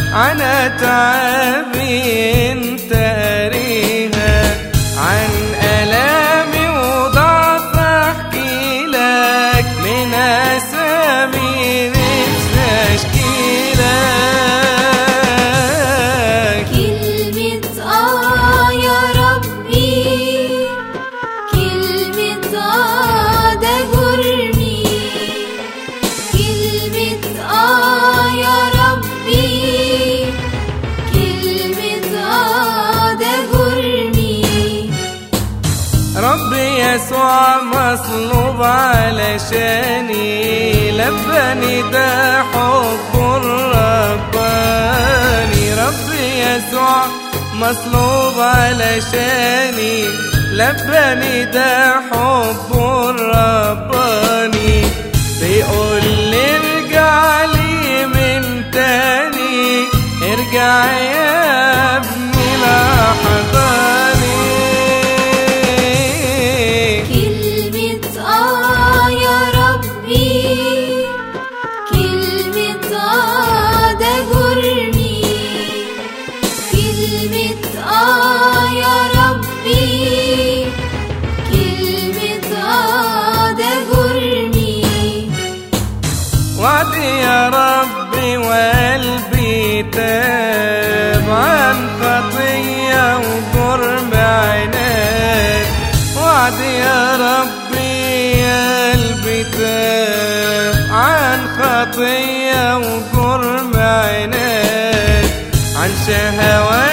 عن تعبي انت ريها عن ألامي وضعف احكي لك من اسامي نفسي اشكي لك كلمة آه يا ربي كلمة آه ده جرمي كلمة آه يا ربي كلمة آه ده جرمي ربي يسوع مصلوب علشاني لبني ده حب الرباني ربي يسوع مصلوب علشاني لبني ده حب الرباني بيقول لي ارجع لي من تاني ارجع يا ابني لحضاني كلمة آه يا ربي كلمة آه ده جرمي كلمة آه يا ربي كلمة آه ده جرمي وعدي يا ربي وقلبي تاب عن خطية وقرب عناد وعدي يا ربي قلبي تاب عن خطية وقرب عناد عن شهوات